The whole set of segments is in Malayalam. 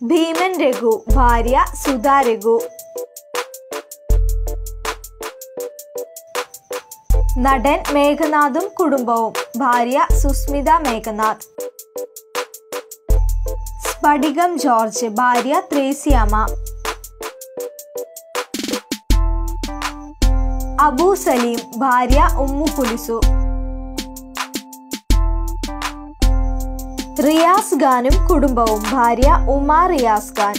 ഭീമൻ രഘു ഭാര്യ സുധാ രഘു നടൻ മേഘനാഥും കുടുംബവും ഭാര്യ സുസ്മിത മേഘനാഥ് സ്ഫടികം ജോർജ് ഭാര്യ ത്രേസ്യാമ്മ അബു സലീം ഭാര്യ ഉമ്മു കുലിസു റിയാസ് ഖാനും കുടുംബവും ഭാര്യ ഉമ റിയാസ് ഖാൻ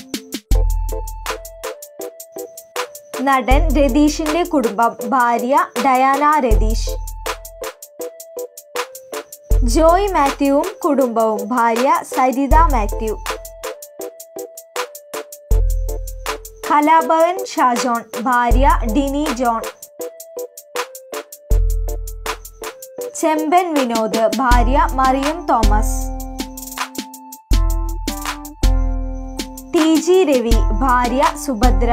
നടൻ രതീഷിന്റെ കുടുംബം ഭാര്യ ഡയാന രതീഷ് ജോയ് മാത്യുവും കുടുംബവും ഭാര്യ സരിത മാത്യു കലാഭവൻ ഷാജോൺ ഭാര്യ ഡിനി ജോൺ ചെമ്പൻ വിനോദ് ഭാര്യ മറിയം തോമസ് ടി ജി രവി ഭാര്യ സുഭദ്ര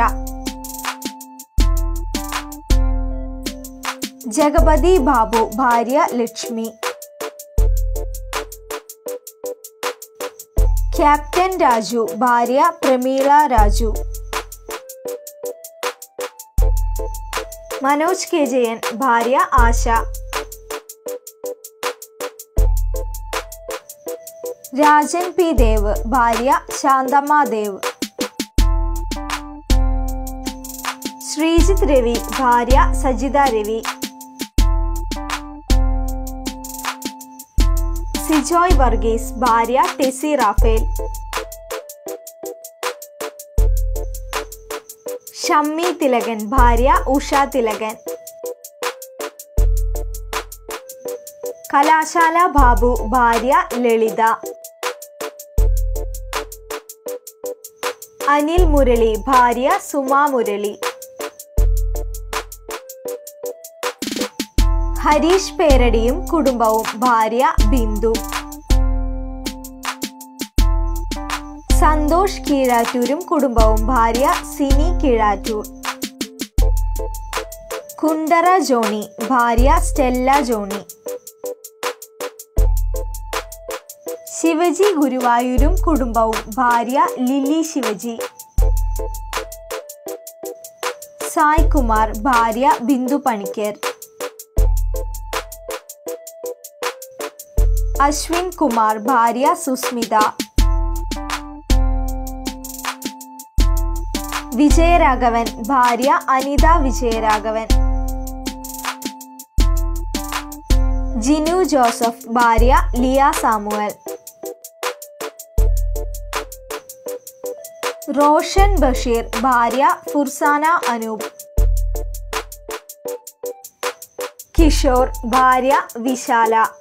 ജഗപതി ബാബു ഭാര്യ ലക്ഷ്മി ക്യാപ്റ്റൻ രാജു ഭാര്യ പ്രമീള രാജു മനോജ് കെ ജയൻ ഭാര്യ ആശ രാജൻ പി ദേവ് ഭാര്യ ശാന്തമ്മ ദേവ് ശ്രീജിത്ത് രവി ഭാര്യ സജിത രവി സിജോയ് വർഗീസ് ഭാര്യ ടെസി റാഫേൽ ഷമ്മി തിലകൻ ഭാര്യ ഉഷ തിലകൻ കലാശാല ബാബു ഭാര്യ ലളിത അനിൽ മുരളി ഭാര്യ സുമ മുരളി ഹരീഷ് പേരടിയും കുടുംബവും ഭാര്യ ബിന്ദു സന്തോഷ് കീഴാറ്റൂരും കുടുംബവും ഭാര്യ സിനി കീഴാറ്റൂർ കുണ്ടറ ജോണി ഭാര്യ സ്റ്റെല്ല ജോണി ശിവജി ഗുരുവായൂരും കുടുംബവും ഭാര്യ ലില്ലി ശിവജി സായ് കുമാർ ഭാര്യ ബിന്ദു പണിക്കർ അശ്വിൻ കുമാർ ഭാര്യ സുസ്മിത വിജയരാഘവൻ ഭാര്യ അനിത വിജയരാഘവൻ ജിനു ജോസഫ് ഭാര്യ ലിയ സാമുവൽ റോഷൻ ബഷീർ ഭാര്യ ഫുർസാന അനൂപ് കിഷോർ ഭാര്യ വിശാല